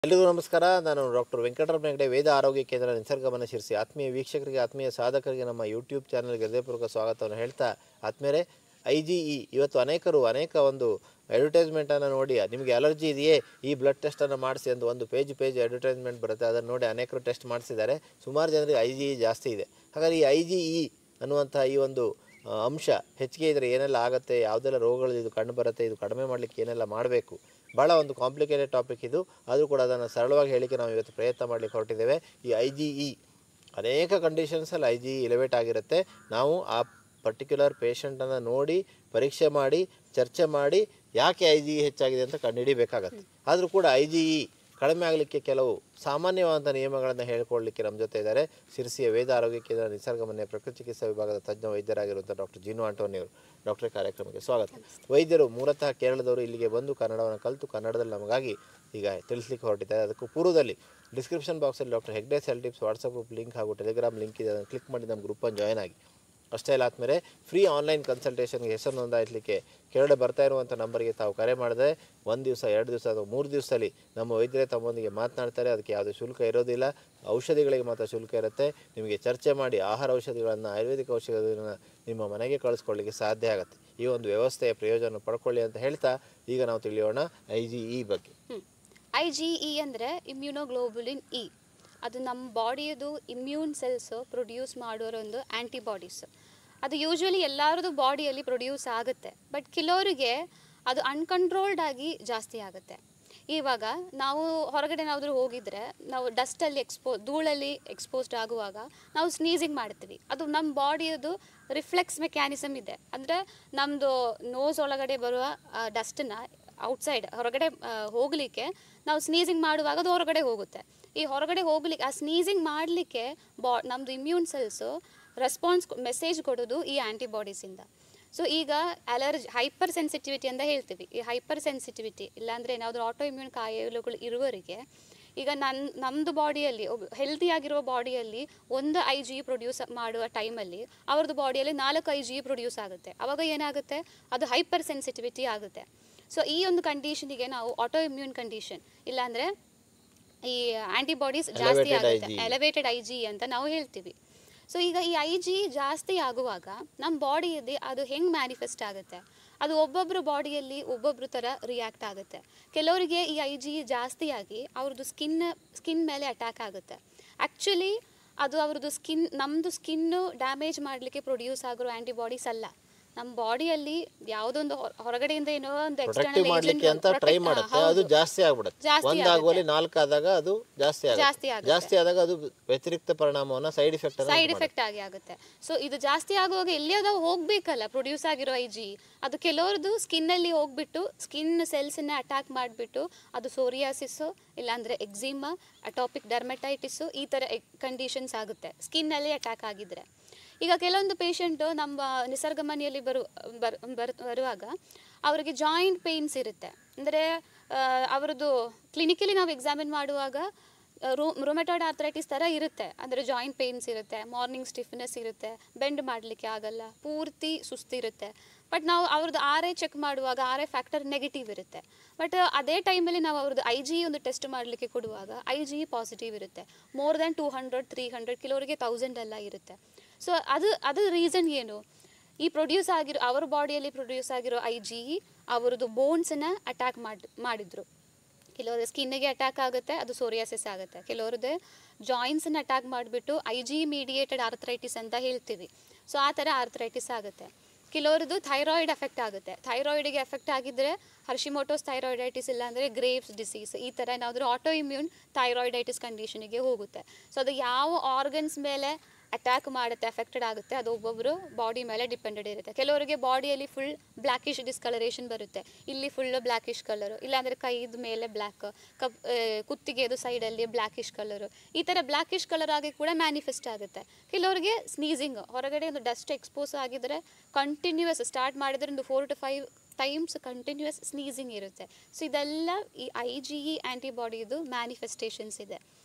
ಎಲ್ರಿಗೂ ನಮಸ್ಕಾರ ನಾನು ಡಾಕ್ಟರ್ ವೆಂಕಟರಮಣ ಹೆಗಡೆ ವೇದ ಆರೋಗ್ಯ ಕೇಂದ್ರ ನಿಸರ್ಗಮನ ಶಿರಿಸಿ ಆತ್ಮೀಯ ವೀಕ್ಷಕರಿಗೆ ಆತ್ಮೀಯ ಸಾಧಕರಿಗೆ ನಮ್ಮ ಯೂಟ್ಯೂಬ್ ಚಾನಲ್ಗೆ ಹೃದಯಪೂರ್ವಕ ಸ್ವಾಗತವನ್ನು ಹೇಳ್ತಾ ಆತ್ಮೀಯರೇ ಐ ಜಿ ಇ ಇವತ್ತು ಅನೇಕರು ಅನೇಕ ಒಂದು ಅಡ್ವರ್ಟೈಸ್ಮೆಂಟನ್ನು ನೋಡಿ ನಿಮಗೆ ಅಲರ್ಜಿ ಇದೆಯೇ ಈ ಬ್ಲಡ್ ಟೆಸ್ಟನ್ನು ಮಾಡಿಸಿ ಅಂತ ಒಂದು ಪೇಜ್ ಪೇಜ್ ಅಡ್ವರ್ಟೈಸ್ಮೆಂಟ್ ಬರುತ್ತೆ ಅದನ್ನು ನೋಡಿ ಅನೇಕರು ಟೆಸ್ಟ್ ಮಾಡಿಸಿದ್ದಾರೆ ಸುಮಾರು ಜನರಿಗೆ ಐ ಜಿ ಇ ಜಾಸ್ತಿ ಇದೆ ಹಾಗಾಗಿ ಈ ಐ ಜಿ ಇ ಅನ್ನುವಂಥ ಈ ಒಂದು ಆ, ಅಂಶ ಹೆಚ್ಚಿಗೆ ಇದ್ದರೆ ಏನೆಲ್ಲ ಆಗುತ್ತೆ ಯಾವುದೆಲ್ಲ ರೋಗಗಳು ಇದು ಕಂಡು ಬರುತ್ತೆ ಇದು ಕಡಿಮೆ ಮಾಡಲಿಕ್ಕೆ ಏನೆಲ್ಲ ಮಾಡಬೇಕು ಭಾಳ ಒಂದು ಕಾಂಪ್ಲಿಕೇಟೆಡ್ ಟಾಪಿಕ್ ಇದು ಆದರೂ ಕೂಡ ಅದನ್ನು ಸರಳವಾಗಿ ಹೇಳಿಕ್ಕೆ ನಾವು ಇವತ್ತು ಪ್ರಯತ್ನ ಮಾಡಲಿಕ್ಕೆ ಹೊರಟಿದ್ದೇವೆ ಈ ಐ ಜಿ ಇ ಅನೇಕ ಕಂಡೀಷನ್ಸಲ್ಲಿ ಐ ಜಿ ಇಲೆವೇಟ್ ಆಗಿರುತ್ತೆ ನಾವು ಆ ಪರ್ಟಿಕ್ಯುಲರ್ ಪೇಷಂಟನ್ನು ನೋಡಿ ಪರೀಕ್ಷೆ ಮಾಡಿ ಚರ್ಚೆ ಮಾಡಿ ಯಾಕೆ ಐ ಜಿ ಇ ಹೆಚ್ಚಾಗಿದೆ ಅಂತ ಕಂಡುಹಿಡಿಬೇಕಾಗತ್ತೆ ಆದರೂ ಕೂಡ ಐ ಜಿ ಇ ಕಡಿಮೆ ಆಗಲಿಕ್ಕೆ ಕೆಲವು ಸಾಮಾನ್ಯವಾದಂಥ ನಿಯಮಗಳನ್ನು ಹೇಳ್ಕೊಳ್ಳಿಕ್ಕೆ ನಮ್ಮ ಜೊತೆ ಇದ್ದಾರೆ ಸಿರಿಸಿಯ ವೇದ ಆರೋಗ್ಯ ಕೇಂದ್ರ ನಿಸರ್ಗಮನ್ಯ ಪ್ರಕೃತಿ ಚಿಕಿತ್ಸಾ ವಿಭಾಗದ ತಜ್ಞ ವೈದ್ಯರಾಗಿರುವಂಥ ಡಾಕ್ಟರ್ ಜಿನು ಆಂಟೋನಿ ಅವರು ಡಾಕ್ಟರ್ ಕಾರ್ಯಕ್ರಮಕ್ಕೆ ಸ್ವಾಗತ ವೈದ್ಯರು ಮೂಲತಃ ಕೇರಳದವರು ಇಲ್ಲಿಗೆ ಬಂದು ಕನ್ನಡವನ್ನು ಕಲಿತು ಕನ್ನಡದಲ್ಲಿ ನಮಗಾಗಿ ಈಗ ತಿಳಿಸ್ಲಿಕ್ಕೆ ಹೊರಟಿದ್ದಾರೆ ಅದಕ್ಕೂ ಪೂರ್ವದಲ್ಲಿ ಡಿಸ್ಕ್ರಿಪ್ಷನ್ ಬಾಕ್ಸಲ್ಲಿ doctor Hegde cell tips WhatsApp group link ಹಾಗೂ ಟೆಲಿಗ್ರಾಮ್ ಲಿಂಕ್ ಇದೆ ಅದನ್ನು ಕ್ಲಿಕ್ ಮಾಡಿ ನಮ್ಮ ಗ್ರೂಪನ್ನು ಜಾಯ್ನ್ ಆಗಿ ಅಷ್ಟೇ ಇಲ್ಲ ಆದಮೇಲೆ ಫ್ರೀ ಆನ್ಲೈನ್ ಕನ್ಸಲ್ಟೇಷನ್ಗೆ ಹೆಸರು ನೋಂದಾಯಿಸಲಿಕ್ಕೆ ಕೆಳಗಡೆ ಬರ್ತಾ ಇರುವಂಥ ನಂಬರ್ಗೆ ತಾವು ಕರೆ ಮಾಡಿದ್ರೆ ಒಂದು ದಿವಸ ಎರಡು ದಿವಸ ಅಥವಾ ಮೂರು ದಿವಸದಲ್ಲಿ ನಮ್ಮ ವೈದ್ಯರೇ ತಮ್ಮೊಂದಿಗೆ ಮಾತನಾಡ್ತಾರೆ ಅದಕ್ಕೆ ಯಾವುದೇ ಶುಲ್ಕ ಇರೋದಿಲ್ಲ ಔಷಧಿಗಳಿಗೆ ಮಾತ್ರ ಶುಲ್ಕ ಇರುತ್ತೆ ನಿಮಗೆ ಚರ್ಚೆ ಮಾಡಿ ಆಹಾರ ಔಷಧಿಗಳನ್ನು ಆಯುರ್ವೇದಿಕ್ ಔಷಧಿಗಳನ್ನು ನಿಮ್ಮ ಮನೆಗೆ ಕಳಿಸ್ಕೊಳ್ಳಿಕ್ಕೆ ಸಾಧ್ಯ ಆಗುತ್ತೆ ಈ ಒಂದು ವ್ಯವಸ್ಥೆಯ ಪ್ರಯೋಜನ ಪಡ್ಕೊಳ್ಳಿ ಅಂತ ಹೇಳ್ತಾ ಈಗ ನಾವು ತಿಳಿಯೋಣ ಐ ಜಿ ಇ ಬಗ್ಗೆ ಐ ಜಿ ಇ ಅಂದರೆ ಇಮ್ಯುನೋಗ್ಲೋಬುಲಿನ್ ಇ ಅದು ನಮ್ಮ ಬಾಡಿಯದು ಇಮ್ಯೂನ್ ಸೆಲ್ಸ್ ಪ್ರೊಡ್ಯೂಸ್ ಮಾಡೋರ ಒಂದು ಆ್ಯಂಟಿಬಾಡೀಸ್ ಅದು ಯೂಶ್ವಲಿ ಎಲ್ಲರದು ಬಾಡಿಯಲ್ಲಿ ಪ್ರೊಡ್ಯೂಸ್ ಆಗುತ್ತೆ ಬಟ್ ಕೆಲವರಿಗೆ ಅದು ಅನ್ಕಂಟ್ರೋಲ್ಡ್ ಆಗಿ ಜಾಸ್ತಿ ಆಗುತ್ತೆ ಇವಾಗ ನಾವು ಹೊರಗಡೆ ಏನಾದರೂ ಹೋಗಿದ್ರೆ ನಾವು ಡಸ್ಟಲ್ಲಿ ಎಕ್ಸ್ಪೋ ಧೂಳಲ್ಲಿ ಎಕ್ಸ್ಪೋಸ್ಡ್ ಆಗುವಾಗ ನಾವು ಸ್ನೀಸಿಂಗ್ ಮಾಡ್ತೀವಿ ಅದು ನಮ್ಮ ಬಾಡಿಯದು ರಿಫ್ಲೆಕ್ಸ್ ಮೆಕ್ಯಾನಿಸಮ್ ಇದೆ ಅಂದರೆ ನಮ್ಮದು ನೋಸ್ ಒಳಗಡೆ ಬರುವ ಡಸ್ಟನ್ನ ಔಟ್ಸೈಡ್ ಹೊರಗಡೆ ಆ, ಹೋಗ್ಲಿಕ್ಕೆ ನಾವು ಸ್ನೀಸಿಂಗ್ ಮಾಡುವಾಗ ಅದು ಹೊರಗಡೆ ಹೋಗುತ್ತೆ ಈ ಹೊರಗಡೆ ಹೋಗ್ಲಿಕ್ಕೆ ಆ ಸ್ನೀಸಿಂಗ್ ಮಾಡಲಿಕ್ಕೆ ಬಾ ನಮ್ಮದು ಇಮ್ಯೂನ್ ಸೆಲ್ಸು ರೆಸ್ಪಾನ್ಸ್ ಮೆಸೇಜ್ ಕೊಡೋದು ಈ ಆ್ಯಂಟಿಬಾಡೀಸಿಂದ ಸೊ ಈಗ ಅಲರ್ಜಿ ಹೈಪರ್ ಸೆನ್ಸಿಟಿವಿಟಿ ಅಂತ ಹೇಳ್ತೀವಿ ಈ ಹೈಪರ್ ಸೆನ್ಸಿಟಿವಿಟಿ ಇಲ್ಲಾಂದರೆ ಏನಾದರೂ ಆಟೋ ಇಮ್ಯೂನ್ ಕಾಯಿಲೆಗಳು ಇರುವವರಿಗೆ ಈಗ ನನ್ನ ನಮ್ಮದು ಬಾಡಿಯಲ್ಲಿ ಒಬ್ಬ ಹೆಲ್ದಿ ಆಗಿರುವ ಬಾಡಿಯಲ್ಲಿ ಒಂದು ಐ ಜಿ ಪ್ರೊಡ್ಯೂಸ್ ಮಾಡುವ ಟೈಮಲ್ಲಿ ಅವ್ರದ್ದು ಬಾಡಿಯಲ್ಲಿ ನಾಲ್ಕು ಐ ಜಿ ಪ್ರೊಡ್ಯೂಸ್ ಆಗುತ್ತೆ ಅವಾಗ ಏನಾಗುತ್ತೆ ಅದು ಹೈಪರ್ ಸೆನ್ಸಿಟಿವಿಟಿ ಆಗುತ್ತೆ ಸೊ ಈ ಒಂದು ಕಂಡೀಷನಿಗೆ ನಾವು ಆಟೋ ಇಮ್ಯೂನ್ ಕಂಡೀಷನ್ ಇಲ್ಲಾಂದರೆ ಈ ಆ್ಯಂಟಿಬಾಡೀಸ್ ಜಾಸ್ತಿ Elevated ಆಗುತ್ತೆ IgE. ಎಲಿವೇಟೆಡ್ ಐ ಜಿ ಅಂತ ನಾವು ಹೇಳ್ತೀವಿ ಸೊ ಈಗ ಈ ಐ ಜಿ ಜಾಸ್ತಿ ಆಗುವಾಗ ನಮ್ಮ ಬಾಡಿಯಲ್ಲಿ ಅದು ಹೆಂಗೆ ಮ್ಯಾನಿಫೆಸ್ಟ್ ಆಗುತ್ತೆ ಅದು ಒಬ್ಬೊಬ್ಬರು ಬಾಡಿಯಲ್ಲಿ ಒಬ್ಬೊಬ್ರು ಥರ ರಿಯಾಕ್ಟ್ ಆಗುತ್ತೆ ಕೆಲವರಿಗೆ ಈ ಐ ಜಿ ಜಾಸ್ತಿ ಆಗಿ ಅವ್ರದ್ದು ಸ್ಕಿನ್ ಸ್ಕಿನ್ ಮೇಲೆ ಅಟ್ಯಾಕ್ ಆಗುತ್ತೆ ಆ್ಯಕ್ಚುಲಿ ಅದು ಅವ್ರದ್ದು ಸ್ಕಿನ್ ನಮ್ಮದು ಸ್ಕಿನ್ನು ಡ್ಯಾಮೇಜ್ ಮಾಡಲಿಕ್ಕೆ ಪ್ರೊಡ್ಯೂಸ್ ಆಗಿರೋ ಆ್ಯಂಟಿಬಾಡೀಸ್ ಅಲ್ಲ ನಮ್ಮ ಬಾಡಿಯಲ್ಲಿ ಯಾವುದೊಂದು ಹೊರ- ಹೊರಗಡೆಯಿಂದ ಏನೋ ಒಂದು ಪ್ರೊಟೆಕ್ಟಿವ್ external ಮಾಡಲಿಕ್ಕೆ agent ಅಂತ ಟ್ರೈ protect- ಹಾ, ಮಾಡುತ್ತೆ ಹೌದು. ಅದು ಜಾಸ್ತಿ ಆಗ್ಬಿಡುತ್ತೆ ಜಾಸ್ತಿ ಒಂದಾಗುವಲ್ಲಿ ನಾಲ್ಕು ಆದಾಗ ಅದು ಜಾಸ್ತಿ ಜಾಸ್ತಿ ಆಗುತ್ತೆ ಆಗುತ್ತೆ. ಜಾಸ್ತಿ ಆದಾಗ ಅದು ವ್ಯತಿರಿಕ್ತ ಪರಿಣಾಮವನ್ನು ಸೈಡ್ ಎಫೆಕ್ಟ್ ಸೈಡ್ ಎಫೆಕ್ಟ್ ಆಗಿ ಆಗುತ್ತೆ ಸೊ ಇದು ಜಾಸ್ತಿ ಆಗುವಾಗ ಎಲ್ಲಿಯಾದ ಹೋಗ್ಬೇಕಲ್ಲ ಪ್ರೊಡ್ಯೂಸ್ ಆಗಿರೋ ಐ ಜಿ ಅದು ಕೆಲವ್ರದ್ದು ಸ್ಕಿನ್ನಲ್ಲಿ ಹೋಗ್ಬಿಟ್ಟು ಸ್ಕಿನ್ ಸೆಲ್ಸನ್ನ ಅಟ್ಯಾಕ್ ಮಾಡಿಬಿಟ್ಟು ಅದು ಸೋರಿಯಾಸಿಸ್ಸು ಇಲ್ಲಾಂದರೆ ಎಕ್ಸಿಮಾ ಅಟಾಪಿಕ್ ಡರ್ಮೆಟೈಟಿಸು ಈ ಥರ ಕಂಡೀಷನ್ಸ್ ಆಗುತ್ತೆ ಸ್ಕಿನ್ನಲ್ಲಿ ಅಟ್ಯಾಕ್ ಆಗಿದ್ರೆ ಈಗ ಕೆಲವೊಂದು ಪೇಷಂಟು ನಮ್ಮ ನಿಸರ್ಗ ಮನೆಯಲ್ಲಿ ಬರು ಬರ್ ಬರ್ ಬರುವಾಗ ಅವರಿಗೆ ಜಾಯಿಂಟ್ ಪೇಯ್ನ್ಸ್ ಇರುತ್ತೆ ಅಂದರೆ ಅವರದ್ದು ಕ್ಲಿನಿಕಲಿ ನಾವು ಎಕ್ಸಾಮಿನ್ ಮಾಡುವಾಗ ರೂ ರೊಮೆಟಾಯ್ಡ್ ಆರ್ಥರೈಟಿಸ್ ಥರ ಇರುತ್ತೆ ಅಂದರೆ ಜಾಯಿಂಟ್ ಪೇಯ್ನ್ಸ್ ಇರುತ್ತೆ ಮಾರ್ನಿಂಗ್ ಸ್ಟಿಫ್ನೆಸ್ ಇರುತ್ತೆ ಬೆಂಡ್ ಮಾಡಲಿಕ್ಕೆ ಆಗಲ್ಲ ಪೂರ್ತಿ ಸುಸ್ತಿರುತ್ತೆ ಬಟ್ ನಾವು ಅವ್ರದ್ದು ಆರ್ ಐ ಚೆಕ್ ಮಾಡುವಾಗ ಆರ್ ಐ ಫ್ಯಾಕ್ಟರ್ ನೆಗೆಟಿವ್ ಇರುತ್ತೆ ಬಟ್ ಅದೇ ಟೈಮಲ್ಲಿ ನಾವು ಅವ್ರದ್ದು ಐ ಜಿ ಒಂದು ಟೆಸ್ಟ್ ಮಾಡಲಿಕ್ಕೆ ಕೊಡುವಾಗ ಐ ಜಿ ಪಾಸಿಟಿವ್ ಇರುತ್ತೆ more than two hundred three hundred ಕೆಲವರಿಗೆ ತೌಸಂಡ್ ಎಲ್ಲ ಇರುತ್ತೆ ಸೊ ಅದು ಅದು ರೀಸನ್ ಏನು ಈ ಪ್ರೊಡ್ಯೂಸ್ ಆಗಿರೋ ಅವ್ರ ಬಾಡಿಯಲ್ಲಿ ಪ್ರೊಡ್ಯೂಸ್ ಆಗಿರೋ ಐ ಜಿ ಅವ್ರದ್ದು ಬೋನ್ಸನ್ನು ಅಟ್ಯಾಕ್ ಮಾಡಿ ಮಾಡಿದ್ರು ಕೆಲವ್ರದ್ದು ಸ್ಕಿನ್ನಿಗೆ ಅಟ್ಯಾಕ್ ಆಗುತ್ತೆ ಅದು ಸೋರಿಯಾಸಿಸ್ ಆಗುತ್ತೆ ಕೆಲವ್ರದ್ದು ಜಾಯಿಂಟ್ಸನ್ನು ಅಟ್ಯಾಕ್ ಮಾಡಿಬಿಟ್ಟು ಐ ಜಿ ಮೀಡಿಯೇಟೆಡ್ ಆರ್ಥರೈಟಿಸ್ ಅಂತ ಹೇಳ್ತೀವಿ ಸೊ ಆ ಥರ ಆರ್ಥರೈಟಿಸ್ ಆಗುತ್ತೆ ಕೆಲವ್ರದ್ದು ಥೈರಾಯ್ಡ್ ಎಫೆಕ್ಟ್ ಆಗುತ್ತೆ ಥೈರಾಯ್ಡಿಗೆ ಎಫೆಕ್ಟ್ ಆಗಿದ್ದರೆ ಹರ್ಷಿಮೋಟೋಸ್ ಥೈರಾಯ್ಡೈಟಿಸ್ ಇಲ್ಲಾಂದರೆ ಗ್ರೇವ್ಸ್ ಡಿಸೀಸ್ ಈ ಥರ ಏನಾದರೂ ಆಟೋ ಇಮ್ಯೂನ್ ಥೈರಾಯ್ಡೈಟಿಸ್ ಕಂಡೀಷನಿಗೆ ಹೋಗುತ್ತೆ ಸೊ ಅದು ಯಾವ ಆರ್ಗನ್ಸ್ ಮೇಲೆ ಅಟ್ಯಾಕ್ ಮಾಡುತ್ತೆ ಅಫೆಕ್ಟೆಡ್ ಆಗುತ್ತೆ ಅದು ಒಬ್ಬೊಬ್ಬರು ಬಾಡಿ ಮೇಲೆ ಡಿಪೆಂಡೆಡ್ ಇರುತ್ತೆ ಕೆಲವರಿಗೆ ಬಾಡಿಯಲ್ಲಿ ಫುಲ್ ಬ್ಲ್ಯಾಕಿಶ್ ಡಿಸ್ಕಲರೇಷನ್ ಬರುತ್ತೆ ಇಲ್ಲಿ ಫುಲ್ ಬ್ಲ್ಯಾಕಿಶ್ ಕಲರು ಇಲ್ಲಾಂದರೆ ಕೈದ ಮೇಲೆ ಬ್ಲ್ಯಾಕ್ ಕಪ್ ಆ, ಕುತ್ತಿಗೆದು ಸೈಡಲ್ಲಿ ಬ್ಲ್ಯಾಕಿಶ್ ಕಲರು ಈ ಥರ ಬ್ಲ್ಯಾಕಿಶ್ ಕಲರ್ ಆಗಿ ಕೂಡ ಮ್ಯಾನಿಫೆಸ್ಟ್ ಆಗುತ್ತೆ ಕೆಲವರಿಗೆ ಸ್ನೀಸಿಂಗ್ ಹೊರಗಡೆ ಒಂದು ಡಸ್ಟ್ ಎಕ್ಸ್ಪೋಸ್ ಆಗಿದ್ರೆ ಕಂಟಿನ್ಯೂಸ್ ಸ್ಟಾರ್ಟ್ ಮಾಡಿದ್ರೆ ಒಂದು four to five times continuous sneezing ಇರುತ್ತೆ ಸೊ ಇದೆಲ್ಲ ಈ ಐ ಜಿ ಇ ಆ್ಯಂಟಿಬಾಡಿದು ಮ್ಯಾನಿಫೆಸ್ಟೇಷನ್ಸ್ ಇದೆ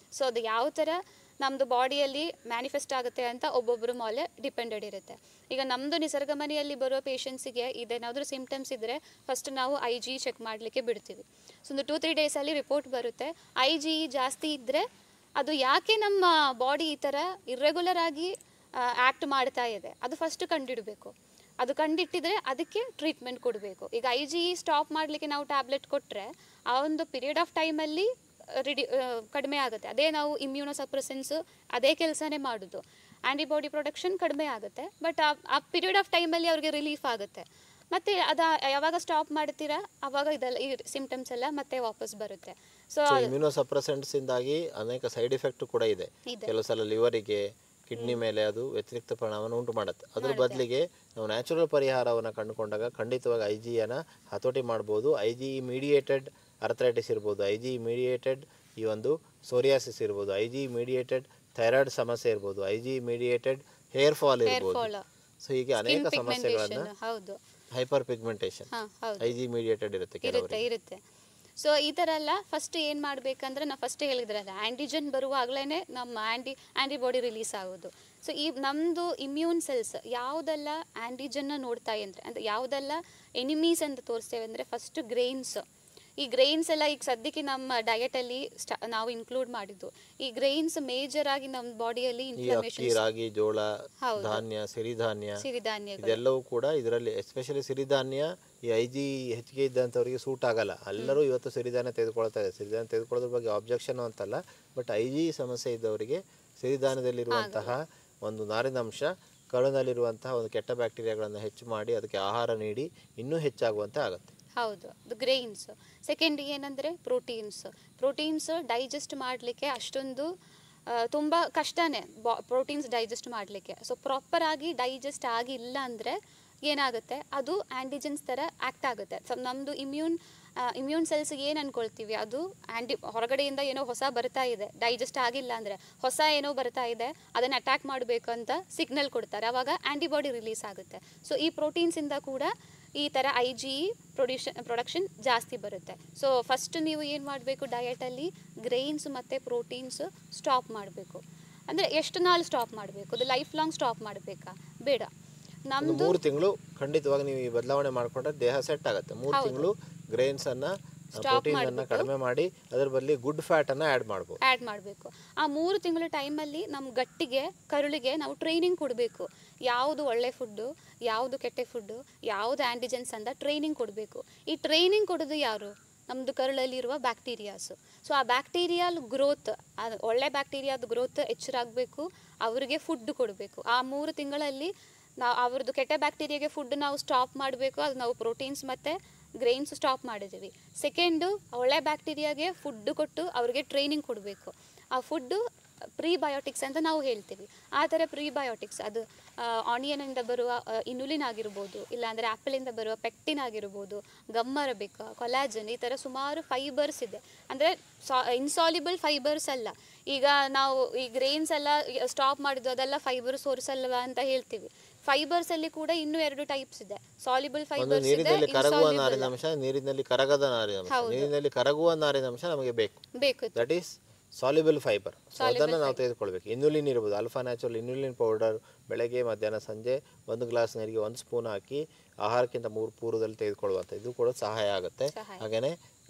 ಸೊ ಅದು ಯಾವ ಥರ ನಮ್ಮದು ಬಾಡಿಯಲ್ಲಿ ಮ್ಯಾನಿಫೆಸ್ಟ್ ಆಗುತ್ತೆ ಅಂತ ಒಬ್ಬೊಬ್ಬರ ಮೇಲೆ ಡಿಪೆಂಡೆಡ್ ಇರುತ್ತೆ ಈಗ ನಮ್ಮದು ನಿಸರ್ಗ ಮನೆಯಲ್ಲಿ ಬರೋ ಪೇಷಂಟ್ಸಿಗೆ ಇದೇನಾದರೂ ಸಿಮ್ಟಮ್ಸ್ ಇದ್ದರೆ ಫಸ್ಟ್ ನಾವು ಐ ಜಿ ಚೆಕ್ ಮಾಡಲಿಕ್ಕೆ ಬಿಡ್ತೀವಿ ಸೊ ಒಂದು ಟೂ ತ್ರೀ ಡೇಸಲ್ಲಿ ರಿಪೋರ್ಟ್ ಬರುತ್ತೆ ಐ ಜಿ ಜಾಸ್ತಿ ಇದ್ದರೆ ಅದು ಯಾಕೆ ನಮ್ಮ ಬಾಡಿ ಈ ಥರ ಇರ್ರೆಗ್ಯುಲರ್ ಆಗಿ ಆ್ಯಕ್ಟ್ ಮಾಡ್ತಾ ಇದೆ ಅದು ಫಸ್ಟ್ ಕಂಡಿಡಬೇಕು ಅದು ಕಂಡಿಟ್ಟಿದ್ರೆ ಅದಕ್ಕೆ ಟ್ರೀಟ್ಮೆಂಟ್ ಕೊಡಬೇಕು ಈಗ ಐ ಜಿ ಸ್ಟಾಪ್ ಮಾಡಲಿಕ್ಕೆ ನಾವು ಟ್ಯಾಬ್ಲೆಟ್ ಕೊಟ್ಟರೆ ಆ ಒಂದು ಪೀರಿಯಡ್ ಆಫ್ ಟೈಮಲ್ಲಿ ರಿಡಿ ಕಡಿಮೆ ಆಗುತ್ತೆ ಅದೇ ನಾವು ಇಮ್ಯೂನೋ ಸಪ್ರೆಸೆನ್ಸ್ ಅದೇ ಕೆಲಸನೇ ಮಾಡೋದು ಆ್ಯಂಟಿಬಾಡಿ ಪ್ರೊಡಕ್ಷನ್ ಕಡಿಮೆ ಆಗುತ್ತೆ ಬಟ್ ಆ ಪೀರಿಯಡ್ ಆಫ್ ಟೈಮಲ್ಲಿ ಅವ್ರಿಗೆ ರಿಲೀಫ್ ಆಗುತ್ತೆ ಮತ್ತೆ ಅದ ಯಾವಾಗ ಸ್ಟಾಪ್ ಮಾಡ್ತೀರಾ ಅವಾಗ ಇದೆಲ್ಲ ಈ ಸಿಂಪ್ಟಮ್ಸ್ ಎಲ್ಲ ಮತ್ತೆ ವಾಪಸ್ ಬರುತ್ತೆ ಸೊ ಸೊ ಇಮ್ಯುನೋ ಇಂದಾಗಿ ಅನೇಕ ಸೈಡ್ ಎಫೆಕ್ಟ್ ಕೂಡ ಇದೆ ಇದೆ. ಕೆಲವು ಸಲ ಲಿವರಿಗೆ ಕಿಡ್ನಿ ಮೇಲೆ ಅದು ವ್ಯತಿರಿಕ್ತ ಪರಿಣಾಮವನ್ನು ಉಂಟು ಮಾಡುತ್ತೆ ಅದ್ರ ಬದಲಿಗೆ ನಾವು ನ್ಯಾಚುರಲ್ ಪರಿಹಾರವನ್ನು ಕಂಡುಕೊಂಡಾಗ ಖಂಡಿತವಾಗಿ ಐ ಜಿಯನ್ನು ಹತೋಟಿ ಮಾಡ್ಬೋದು ಐ ಜಿ ಮೀಡಿಯೇಟೆಡ್ ಅರ್ಥರೈಟಿಸ್ ಇರ್ಬೋದು ಐ ಜಿ ಮೀಡಿಯೇಟೆಡ್ ಈ ಒಂದು ಸೋರಿಯಾಸಿಸ್ ಇರ್ಬೋದು ಐ ಜಿ ಮೀಡಿಯೇಟೆಡ್ ಥೈರಾಯ್ಡ್ ಸಮಸ್ಯೆ ಇರ್ಬೋದು I G mediated hair fall ಇರ್ಬೋದು fall. ಸೊ ಹೀಗೆ ಅನೇಕ ಸಮಸ್ಯೆಗಳನ್ನು ಪಿಗ್ಮೆಂಟೇಷನ್ ಹೌದು ಹೈಪರ್ ಪಿಗ್ಮೆಂಟೇಷನ್ ಹಾಂ ಹೌದು ಐ ಜಿ ಮೀಡಿಯೇಟೆಡ್ ಇರುತ್ತೆ ಕೆಲವರಿಗೆ ಇರುತ್ತೆ ಇರುತ್ತೆ ಸೊ ಈ ಥರ ಎಲ್ಲ ಫಸ್ಟ್ ಏನು ಮಾಡಬೇಕಂದ್ರೆ ನಾ ಫಸ್ಟ್ ಹೇಳಿದ್ರಲ್ಲ ಆ್ಯಂಟಿಜನ್ ಬರುವಾಗಲೇ ನಮ್ಮ ಆ್ಯಂಟಿ ಆ್ಯಂಟಿಬಾಡಿ ರಿಲೀಸ್ ಆಗೋದು ಸೊ ಈ ನಮ್ಮದು ಇಮ್ಯೂನ್ ಸೆಲ್ಸ್ ಯಾವುದೆಲ್ಲ ಆ್ಯಂಟಿಜನ್ನ ನೋಡ್ತಾ ಅಂದರೆ ಅಂದರೆ ಯಾವುದೆಲ್ಲ ಎನಿಮೀಸ್ ಅಂತ ತೋರಿಸ್ತೇವೆ ಅಂದರೆ ಫಸ್ಟ್ ಗ್ರೈನ್ಸ್ ಈ ಗ್ರೈನ್ಸ್ ಎಲ್ಲ ಈಗ ಸದ್ಯಕ್ಕೆ ನಮ್ಮ ಡಯಟಲ್ಲಿ ಸ್ಟಾ ನಾವು ಇನ್ಕ್ಲೂಡ್ ಮಾಡಿದ್ದು ಈ ಗ್ರೈನ್ಸ್ ಮೇಜರ್ ಆಗಿ ನಮ್ಮ ಬಾಡಿಯಲ್ಲಿ ಈ ಅಕ್ಕಿ ಇನ್ಫ್ಲಮೇಷನ್ ರಾಗಿ ಜೋಳ ಹೌದು. ಧಾನ್ಯ ಸಿರಿಧಾನ್ಯ ಸಿರಿಧಾನ್ಯಗಳು ಇದೆಲ್ಲವೂ ಕೂಡ ಇದರಲ್ಲಿ ಎಸ್ಪೆಷಲಿ ಸಿರಿಧಾನ್ಯ ಈ ಐ ಜಿ ಹೆಚ್ಚಿಗೆ ಇದ್ದಂಥವ್ರಿಗೆ ಸೂಟ್ ಆಗಲ್ಲ ಎಲ್ಲರೂ ಇವತ್ತು ಸಿರಿಧಾನ್ಯ ತೆಗೆದುಕೊಳ್ತಾ ಇದೆ ಸಿರಿಧಾನ್ಯ ತೆಗೆದುಕೊಳ್ಳೋದ್ರ ಬಗ್ಗೆ ಆಬ್ಜೆಕ್ಷನ್ ಅಂತಲ್ಲ ಬಟ್ ಐ ಜಿ ಸಮಸ್ಯೆ ಇದ್ದವರಿಗೆ ಸಿರಿಧಾನ್ಯದಲ್ಲಿರುವಂತಹ ಒಂದು ನಾರಿನಾಂಶ ಕರುಳಲ್ಲಿರುವಂತಹ ಒಂದು ಕೆಟ್ಟ ಬ್ಯಾಕ್ಟೀರಿಯಾಗಳನ್ನು ಹೆಚ್ಚು ಮಾಡಿ ಅದಕ್ಕೆ ಆಹಾರ ನೀಡಿ ಇನ್ನೂ ಹೆಚ್ಚಾಗುವಂತೆ ಆಗುತ್ತೆ ಹೌದು ಅದು ಗ್ರೈನ್ಸ್ ಸೆಕೆಂಡ್ ಏನಂದರೆ ಪ್ರೋಟೀನ್ಸ್ ಪ್ರೋಟೀನ್ಸ್ ಡೈಜೆಸ್ಟ್ ಮಾಡಲಿಕ್ಕೆ ಅಷ್ಟೊಂದು ಆ, ತುಂಬ ಕಷ್ಟನೇ ಬಾ ಪ್ರೋಟೀನ್ಸ್ ಡೈಜೆಸ್ಟ್ ಮಾಡಲಿಕ್ಕೆ ಸೊ ಪ್ರಾಪರಾಗಿ ಡೈಜೆಸ್ಟ್ ಆಗಿಲ್ಲ ಅಂದರೆ ಏನಾಗುತ್ತೆ ಅದು ಆ್ಯಂಟಿಜನ್ಸ್ ಥರ ಆ್ಯಕ್ಟ್ ಆಗುತ್ತೆ ಸೊ ನಮ್ಮದು ಇಮ್ಯೂನ್ ಇಮ್ಯೂನ್ ಸೆಲ್ಸ್ ಏನು ಅನ್ಕೊಳ್ತೀವಿ ಅದು ಆ್ಯಂಟಿ ಹೊರಗಡೆಯಿಂದ ಏನೋ ಹೊಸ ಬರ್ತಾ ಇದೆ ಡೈಜೆಸ್ಟ್ ಆಗಿಲ್ಲ ಅಂದರೆ ಹೊಸ ಏನೋ ಬರ್ತಾ ಇದೆ ಅದನ್ನು ಅಟ್ಯಾಕ್ ಮಾಡಬೇಕು ಅಂತ ಸಿಗ್ನಲ್ ಕೊಡ್ತಾರೆ ಆವಾಗ ಆ್ಯಂಟಿಬಾಡಿ ರಿಲೀಸ್ ಆಗುತ್ತೆ ಸೊ ಈ ಪ್ರೋಟೀನ್ಸಿಂದ ಕೂಡ ಈ ಥರ ಐ ಜಿ ಪ್ರೊಡ್ಯೂಷನ್ ಪ್ರೊಡಕ್ಷನ್ ಜಾಸ್ತಿ ಬರುತ್ತೆ ಸೊ ಫಸ್ಟ್ ನೀವು ಏನು ಮಾಡಬೇಕು ಡಯಟಲ್ಲಿ ಗ್ರೈನ್ಸ್ ಮತ್ತು ಪ್ರೋಟೀನ್ಸ್ ಸ್ಟಾಪ್ ಮಾಡಬೇಕು ಅಂದರೆ ಎಷ್ಟು ನಾಳು ಸ್ಟಾಪ್ ಮಾಡಬೇಕು ಅದು ಲೈಫ್ ಲಾಂಗ್ ಸ್ಟಾಪ್ ಮಾಡಬೇಕಾ ಬೇಡ ಒಂದು ನಮ್ಮದು ಮೂರು ತಿಂಗಳು ಖಂಡಿತವಾಗಿ ನೀವು ಈ ಬದಲಾವಣೆ ಮಾಡಿಕೊಂಡ್ರೆ ದೇಹ ಸೆಟ್ ಆಗುತ್ತೆ ಮೂರು ತಿಂಗಳು ಗ್ರೈನ್ಸ್ ಅನ್ನ ಪ್ರೋಟೀನ್ ಅನ್ನ ಕಡಿಮೆ ಮಾಡಿ ಅದರ ಬದಲಿ ಗುಡ್ ಫ್ಯಾಟ್ ಅನ್ನ ಆಡ್ ಮಾಡ್ಬೋದು ಆ್ಯಡ್ ಮಾಡಬೇಕು ಆ ಮೂರು ತಿಂಗಳ ಟೈಮಲ್ಲಿ ನಮ್ಮ ಗಟ್ಟಿಗೆ ಕರುಳಿಗೆ ನಾವು ಟ್ರೈನಿಂಗ್ ಕೊಡಬೇಕು ಯಾವುದು ಒಳ್ಳೆ ಫುಡ್ಡು ಯಾವುದು ಕೆಟ್ಟ ಫುಡ್ಡು ಯಾವುದು ಆ್ಯಂಟಿಜೆನ್ಸ್ ಅಂತ ಟ್ರೈನಿಂಗ್ ಕೊಡಬೇಕು ಈ ಟ್ರೈನಿಂಗ್ ಕೊಡೋದು ಯಾರು ನಮ್ಮದು ಕರುಳಲ್ಲಿರುವ ಬ್ಯಾಕ್ಟೀರಿಯಾಸು ಸೊ ಆ ಬ್ಯಾಕ್ಟೀರಿಯಲ್ ಗ್ರೋತ್ ಒಳ್ಳೆ ಬ್ಯಾಕ್ಟೀರಿಯಾದ ಗ್ರೋತ್ ಎಚ್ಚರಾಗಬೇಕು ಅವರಿಗೆ ಫುಡ್ ಕೊಡಬೇಕು ಆ ಮೂರು ತಿಂಗಳಲ್ಲಿ ನಾವು ಅವ್ರದ್ದು ಕೆಟ್ಟ ಬ್ಯಾಕ್ಟೀರಿಯಾಗೆ ಫುಡ್ ನಾವು ಸ್ಟಾಪ್ ಮಾಡಬೇಕು ಅದು ನಾವು ಪ್ರೋಟೀನ್ಸ್ ಮತ್ತು ಗ್ರೈನ್ಸ್ ಸ್ಟಾಪ್ ಮಾಡಿದ್ದೀವಿ ಸೆಕೆಂಡು ಒಳ್ಳೆ ಬ್ಯಾಕ್ಟೀರಿಯಾಗೆ ಫುಡ್ ಕೊಟ್ಟು ಅವ್ರಿಗೆ ಟ್ರೈನಿಂಗ್ ಕೊಡಬೇಕು ಆ ಫುಡ್ಡು ಪ್ರೀಬಯೋಟಿಕ್ಸ್ ಅಂತ ನಾವು ಹೇಳ್ತೀವಿ ಆ ಥರ ಪ್ರೀಬಯೋಟಿಕ್ಸ್ ಅದು ಆನಿಯನಿಂದ ಬರುವ ಇನುಲಿನ್ ಆಗಿರ್ಬೋದು ಇಲ್ಲಾಂದರೆ ಆ್ಯಪಲಿಂದ ಬರುವ ಪೆಕ್ಟಿನ್ ಆಗಿರ್ಬೋದು ಗಮ್ಮರಬಿಕ ಕೊಲಾಜನ್ ಈ ಥರ ಸುಮಾರು ಫೈಬರ್ಸ್ ಇದೆ ಅಂದರೆ ಸಾ ಇನ್ಸಾಲಿಬಲ್ ಫೈಬರ್ಸ್ ಅಲ್ಲ ಈಗ ನಾವು ಈ ಗ್ರೇನ್ಸ್ ಎಲ್ಲ ಸ್ಟಾಪ್ ಮಾಡಿದ್ದು ಅದೆಲ್ಲ ಫೈಬರ್ ಸೋರ್ಸ್ ಅಲ್ವಾ ಅಂತ ಹೇಳ್ತೀವಿ ಫೈಬರ್ಸ್ ಅಲ್ಲಿ ಕೂಡ ಇನ್ನೂ ಎರಡು ಟೈಪ್ಸ್ ಇದೆ ಸಾಲಿಬಲ್ ಒಂದು ಫೈಬರ್ಸ್ ಇದೆ ನೀರಿನಲ್ಲಿ ಕರಗುವ insoluble. ನಾರಿನಾಂಶ ನೀರಿನಲ್ಲಿ ಕರಗದ ನಾರಿನಾಂಶ ನೀರಿನಲ್ಲಿ ಕರಗುವ ನಾರಿನಾಂಶ ನಮಗೆ ಬೇಕು ಬೇಕು that is soluble fibre so ಅದನ್ನು ನಾವು ತೆಗೆದುಕೊಳ್ಬೇಕು ಇನ್ಯುಲಿನ್ ಇರ್ಬೋದು ಅಲ್ಫಾ ನ್ಯಾಚುರಲ್ ಇನ್ಯುಲಿನ್ ಪೌಡರ್ ಬೆಳಗ್ಗೆ ಮಧ್ಯಾಹ್ನ ಸಂಜೆ ಒಂದು ಗ್ಲಾಸ್ ನೀರಿಗೆ ಒಂದು ಸ್ಪೂನ್ ಹಾಕಿ ಆಹಾರಕ್ಕಿಂತ ಮೂರು ಪೂರ್ವದಲ್ಲಿ ತೆಗೆದುಕೊಳ್ಳುವಂಥ ಇದು ಕೂಡ ಸಹಾಯ ಆಗುತ್ತೆ ಸಹಾಯ. ಹಾಗೆಯೇ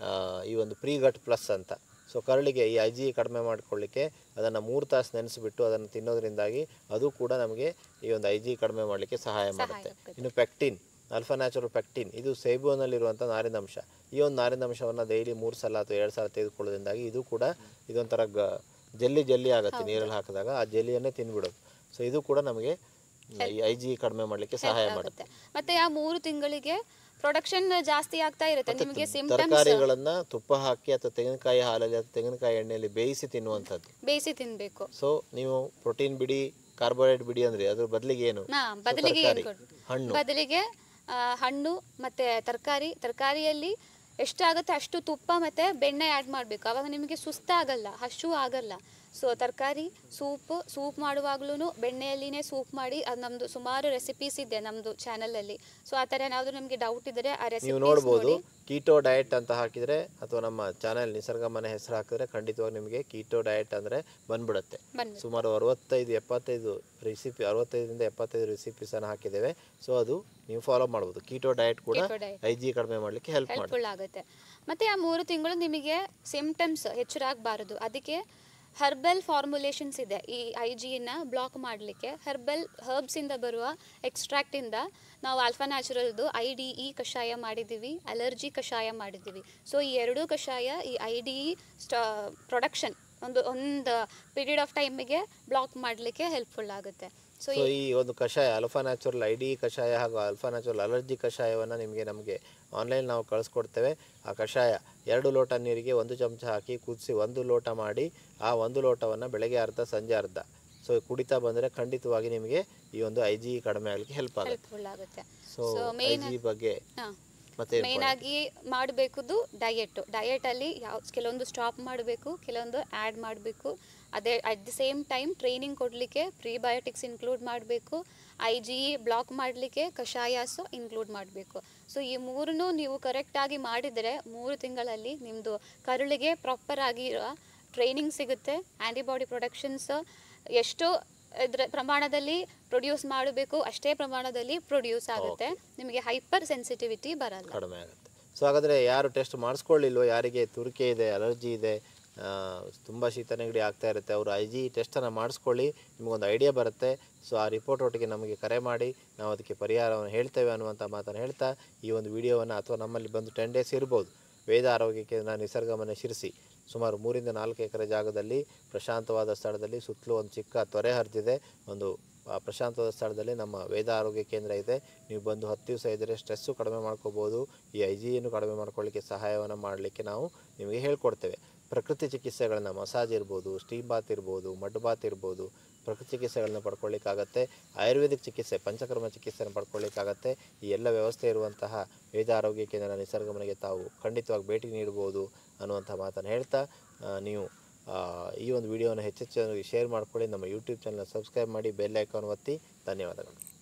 ಈ ಒಂದು ಪ್ರೀ ಗಟ್ ಪ್ಲಸ್ ಅಂತ ಸೊ ಕರಳಿಗೆ ಈ ಅಜಿ ಕಡಿಮೆ ಮಾಡಿಕೊಳ್ಳಿಕ್ಕೆ ಅದನ್ನು ಮೂರು ತಾಸು ನೆನೆಸಿಬಿಟ್ಟು ಅದನ್ನು ತಿನ್ನೋದ್ರಿಂದಾಗಿ ಅದು ಕೂಡ ನಮಗೆ ಈ ಒಂದು ಐಜಿ ಕಡಿಮೆ ಮಾಡಲಿಕ್ಕೆ ಸಹಾಯ ಮಾಡುತ್ತೆ ಇನ್ನು ಪೆಕ್ಟಿನ್ ಅಲ್ಫಾ ನ್ಯಾಚುರಲ್ ಪೆಕ್ಟಿನ್ ಇದು ಸೇಬುವಿನಲ್ಲಿರುವಂಥ ನಾರಿನಾಂಶ ಈ ಒಂದು ನಾರಿನಾಂಶವನ್ನು ಡೈಲಿ ಮೂರು ಸಲ ಅಥವಾ ಎರಡು ಸಲ ತೆಗೆದುಕೊಳ್ಳೋದ್ರಿಂದಾಗಿ ಇದು ಕೂಡ ಇದೊಂಥರ ಗ ಜಲ್ಲಿ ಜಲ್ಲಿ ಆಗುತ್ತೆ ನೀರಲ್ಲಿ ಹಾಕಿದಾಗ ಆ ಜಲ್ಲಿಯನ್ನೇ ತಿಂದ್ಬಿಡೋದು ಸೊ ಇದು ಕೂಡ ನಮಗೆ ಈ ಐ ಜಿ ಕಡಿಮೆ ಮಾಡಲಿಕ್ಕೆ ಸಹಾಯ ಮಾಡುತ್ತೆ ಆಗುತ್ತೆ ಮತ್ತೆ ಆ ಮೂರು ತಿಂಗಳಿಗೆ ಪ್ರೊಡಕ್ಷನ್ ಜಾಸ್ತಿ ಆಗ್ತಾ ಇರುತ್ತೆ ನಿಮಗೆ ಸಿಂಪ್ಟಮ್ಸ್ ತರಕಾರಿಗಳನ್ನ ತುಪ್ಪ ಹಾಕಿ ಅಥವಾ ತೆಂಗಿನಕಾಯಿ ಹಾಲಲ್ಲಿ ಅಥವಾ ತೆಂಗಿನಕಾಯಿ ಎಣ್ಣೆಯಲ್ಲಿ ಬೇಯಿಸಿ ತಿನ್ನುವಂಥದ್ದು ಬೇಯಿಸಿ ತಿನ್ಬೇಕು ಸೊ ನೀವು ಪ್ರೋಟೀನ್ ಬಿಡಿ ಕಾರ್ಬೋಹೈಡ್ರೇಟ್ ಬಿಡಿ ಅಂದ್ರೆ ಅದ್ರ ಬದಲಿಗೆ ಏನು ನಾ So, ಬದಲಿಗೆ ಏನು ತರಕಾರಿ, ಕೊಡು ಹಣ್ಣು ಬದಲಿಗೆ ಆ, ಹಣ್ಣು ಮತ್ತೆ ತರಕಾರಿ ತರಕಾರಿಯಲ್ಲಿ ಎಷ್ಟಾಗುತ್ತೆ ಅಷ್ಟು ತುಪ್ಪ ಮತ್ತೆ ಬೆಣ್ಣೆ ಆ್ಯಡ್ ಮಾಡಬೇಕು ಅವಾಗ ನಿಮಗೆ ಸುಸ್ತಾಗಲ್ಲ ಹಶು ಆಗಲ್ಲ ಸೊ ತರಕಾರಿ ಸೂಪ್ ಸೂಪ್ ಮಾಡುವಾಗ್ಲೂ ಬೆಣ್ಣೆಯಲ್ಲಿನೇ ಸೂಪ್ ಮಾಡಿ ಅದು ನಮ್ಮದು ಸುಮಾರು ರೆಸಿಪೀಸ್ ಇದೆ ನಮ್ಮದು ಚಾನಲಲ್ಲಿ ಸೊ ಆ ಥರ ಏನಾದರೂ ನಿಮಗೆ ಡೌಟ್ ಇದ್ದರೆ ಆ ನೀವು ರೆಸಿಪೀಸ್ ನೋಡ್ಬೋದು ನೋಡಿ ಕೀಟೋ ಡಯಟ್ ಅಂತ ಹಾಕಿದರೆ ಅಥವಾ ನಮ್ಮ ಚಾನೆಲ್ ನಿಸರ್ಗ ಮನೆ ಹೆಸರು ಹಾಕಿದ್ರೆ ಖಂಡಿತವಾಗಿ ನಿಮಗೆ ಕೀಟೋ ಡಯಟ್ ಅಂದರೆ ಬಂದ್ಬಿಡುತ್ತೆ ಬಂದ್ಬಿಡುತ್ತೆ. ಸುಮಾರು ಅರವತ್ತೈದು ಎಪ್ಪತ್ತೈದು ರೆಸಿಪಿ ಅರವತ್ತೈದರಿಂದ ಎಪ್ಪತ್ತೈದು ರೆಸಿಪೀಸನ್ನು ಹಾಕಿದ್ದೇವೆ ಸೊ ಅದು ನೀವು ಫಾಲೋ ಮಾಡ್ಬೋದು ಕೀಟೋ ಡಯಟ್ ಕೂಡ Keto diet. ಐ ಜಿ ಕಡಿಮೆ ಮಾಡಲಿಕ್ಕೆ ಹೆಲ್ಪ್ ಮಾಡುತ್ತೆ ಹೆಲ್ಪ್ಫುಲ್ ಆಗುತ್ತೆ ಮತ್ತು ಆ ಮೂರು ತಿಂಗಳು ನಿಮಗೆ ಸಿಂಪ್ಟಮ್ಸ್ ಹೆಚ್ಚರಾಗಬಾರದು ಅದಕ್ಕೆ ಹರ್ಬಲ್ ಫಾರ್ಮುಲೇಷನ್ಸ್ ಇದೆ ಈ ಐ ಜಿನ ಬ್ಲಾಕ್ ಮಾಡಲಿಕ್ಕೆ ಹರ್ಬಲ್ ಹರ್ಬ್ಸಿಂದ ಬರುವ ಎಕ್ಸ್ಟ್ರಾಕ್ಟಿಂದ ನಾವು ಆಲ್ಫಾ ನ್ಯಾಚುರಲ್ದು ಐ ಡಿ ಇ ಕಷಾಯ ಮಾಡಿದ್ದೀವಿ ಅಲರ್ಜಿ ಕಷಾಯ ಮಾಡಿದ್ದೀವಿ ಸೊ ಈ ಎರಡೂ ಕಷಾಯ ಈ ಐ ಡಿ ಇ ಸ್ಟಾ ಪ್ರೊಡಕ್ಷನ್ ಒಂದು ಒಂದು ಪೀರಿಯಡ್ ಆಫ್ ಟೈಮಿಗೆ ಬ್ಲಾಕ್ ಮಾಡಲಿಕ್ಕೆ ಹೆಲ್ಪ್ಫುಲ್ ಆಗುತ್ತೆ ಸೊ ಸೊ ಈ ಒಂದು ಕಷಾಯ ಅಲ್ಫಾ ನ್ಯಾಚುರಲ್ ಐ ಡಿ ಕಷಾಯ ಹಾಗೂ ಅಲ್ಫಾ ನ್ಯಾಚುರಲ್ ಅಲರ್ಜಿ ಕಷಾಯವನ್ನು ನಿಮಗೆ ನಮಗೆ ಆನ್ಲೈನ್ ನಾವು ಕಳಿಸ್ಕೊಡ್ತೇವೆ ಆ ಕಷಾಯ ಎರಡು ಲೋಟ ನೀರಿಗೆ ಒಂದು ಚಮಚ ಹಾಕಿ ಕುದಿಸಿ ಒಂದು ಲೋಟ ಮಾಡಿ ಆ ಒಂದು ಲೋಟವನ್ನು ಬೆಳಗ್ಗೆ ಅರ್ಧ ಸಂಜೆ ಅರ್ಧ ಸೊ ಕುಡಿತಾ ಬಂದರೆ ಖಂಡಿತವಾಗಿ ನಿಮಗೆ ಈ ಒಂದು ಐ ಜಿ ಕಡಿಮೆ ಆಗಲಿಕ್ಕೆ ಹೆಲ್ಪ್ ಆಗುತ್ತೆ ಹೆಲ್ಪ್ಫುಲ್ ಆಗುತ್ತೆ so so I main G ಬಗ್ಗೆ ಹಾಂ ಮತ್ತೆ ಮೇನ್ ಆಗಿ ಮಾಡಬೇಕದು ಡಯೆಟ್ ಡಯೆಟಲ್ಲಿ ಯಾವ ಕೆಲವೊಂದು ಸ್ಟಾಪ್ ಮಾಡಬೇಕು ಕೆಲವೊಂದು ಆ್ಯಡ್ ಮಾಡಬೇಕು ಅದೇ at the same time training ಕೊಡಲಿಕ್ಕೆ ಪ್ರೀಬಯೋಟಿಕ್ಸ್ ಇನ್ಕ್ಲೂಡ್ ಮಾಡಬೇಕು ಐ ಜಿ ಬ್ಲಾಕ್ ಮಾಡಲಿಕ್ಕೆ ಕಷಾಯಾಸು ಇನ್ಕ್ಲೂಡ್ ಮಾಡಬೇಕು ಸೊ ಈ ಮೂರನ್ನೂ ನೀವು ಕರೆಕ್ಟಾಗಿ ಮಾಡಿದರೆ ಮೂರು ತಿಂಗಳಲ್ಲಿ ನಿಮ್ಮದು ಕರುಳಿಗೆ ಪ್ರಾಪರ್ ಆಗಿರೋ ಟ್ರೈನಿಂಗ್ ಸಿಗುತ್ತೆ ಆ್ಯಂಟಿಬಾಡಿ ಪ್ರೊಡಕ್ಷನ್ಸ್ ಎಷ್ಟು ಇದರ ಪ್ರಮಾಣದಲ್ಲಿ ಪ್ರೊಡ್ಯೂಸ್ ಮಾಡಬೇಕು ಅಷ್ಟೇ ಪ್ರಮಾಣದಲ್ಲಿ ಪ್ರೊಡ್ಯೂಸ್ ಆಗುತ್ತೆ ನಿಮಗೆ ಹೈಪರ್ ಸೆನ್ಸಿಟಿವಿಟಿ ಬರಲ್ಲ ಕಡಿಮೆ ಆಗುತ್ತೆ ಸೊ ಹಾಗಾದರೆ ಯಾರು ಟೆಸ್ಟ್ ಮಾಡಿಸ್ಕೊಳ್ಳಿಲ್ವೋ ಯಾರಿಗೆ ತುರಿಕೆ ಇದೆ ಅಲರ್ಜಿ ಇದೆ ತುಂಬ ಶೀತ ನೆಗಡಿ ಆಗ್ತಾ ಇರುತ್ತೆ ಅವರು ಐ ಜಿ ಟೆಸ್ಟನ್ನು ಮಾಡಿಸ್ಕೊಳ್ಳಿ ನಿಮಗೊಂದು ಐಡಿಯಾ ಬರುತ್ತೆ ಸೊ ಆ ರಿಪೋರ್ಟ್ ಒಟ್ಟಿಗೆ ನಮಗೆ ಕರೆ ಮಾಡಿ ನಾವು ಅದಕ್ಕೆ ಪರಿಹಾರವನ್ನು ಹೇಳ್ತೇವೆ ಅನ್ನುವಂಥ ಮಾತನ್ನು ಹೇಳ್ತಾ ಈ ಒಂದು ವಿಡಿಯೋವನ್ನು ಅಥವಾ ನಮ್ಮಲ್ಲಿ ಬಂದು ಟೆನ್ ಡೇಸ್ ಇರ್ಬೋದು ವೇದ ಆರೋಗ್ಯ ಕೇಂದ್ರ ನಿಸರ್ಗ ಮನೆ ಶಿರಿಸಿ ಸುಮಾರು ಮೂರಿಂದ ನಾಲ್ಕು ಎಕರೆ ಜಾಗದಲ್ಲಿ ಪ್ರಶಾಂತವಾದ ಸ್ಥಳದಲ್ಲಿ ಸುತ್ತಲೂ ಒಂದು ಚಿಕ್ಕ ತೊರೆ ಹರಿದಿದೆ ಒಂದು ಆ ಪ್ರಶಾಂತವಾದ ಸ್ಥಳದಲ್ಲಿ ನಮ್ಮ ವೇದ ಆರೋಗ್ಯ ಕೇಂದ್ರ ಇದೆ ನೀವು ಬಂದು ಹತ್ತು ದಿವಸ ಇದ್ದರೆ ಸ್ಟ್ರೆಸ್ಸು ಕಡಿಮೆ ಮಾಡ್ಕೋಬೋದು ಈ ಐ ಜಿಯನ್ನು ಕಡಿಮೆ ಮಾಡ್ಕೊಳ್ಳಿಕ್ಕೆ ಸಹಾಯವನ್ನು ಮಾಡಲಿಕ್ಕೆ ನಾವು ನಿಮಗೆ ಹೇಳ್ಕೊಡ್ತೇವೆ ಪ್ರಕೃತಿ ಚಿಕಿತ್ಸೆಗಳನ್ನು ಮಸಾಜ್ ಇರ್ಬೋದು ಸ್ಟೀಮ್ ಬಾತ್ ಇರ್ಬೋದು ಮಡ್ ಬಾತ್ ಇರ್ಬೋದು ಪ್ರಕೃತಿ ಚಿಕಿತ್ಸೆಗಳನ್ನ ಪಡ್ಕೊಳ್ಳಿಕ್ಕಾಗತ್ತೆ ಆಯುರ್ವೇದಿಕ್ ಚಿಕಿತ್ಸೆ ಪಂಚಕರ್ಮ ಚಿಕಿತ್ಸೆಯನ್ನು ಪಡ್ಕೊಳ್ಳಿಕ್ಕಾಗತ್ತೆ ಈ ಎಲ್ಲ ವ್ಯವಸ್ಥೆ ಇರುವಂತಹ ವೇದ ಆರೋಗ್ಯ ಕೇಂದ್ರ ನಿಸರ್ಗ ಮನೆಗೆ ತಾವು ಖಂಡಿತವಾಗಿ ಭೇಟಿ ನೀಡ್ಬೋದು ಅನ್ನುವಂಥ ಮಾತನ್ನು ಹೇಳ್ತಾ ಆ, ನೀವು ಆ, ಈ ಒಂದು ವಿಡಿಯೋನ ಹೆಚ್ಚೆಚ್ಚು ಶೇರ್ ಮಾಡ್ಕೊಳ್ಳಿ ನಮ್ಮ ಯೂಟ್ಯೂಬ್ ಚಾನಲ್ ಸಬ್ಸ್ಕ್ರೈಬ್ ಮಾಡಿ ಬೆಲ್ ಐಕಾನ್ ಒತ್ತಿ ಧನ್ಯವಾದಗಳು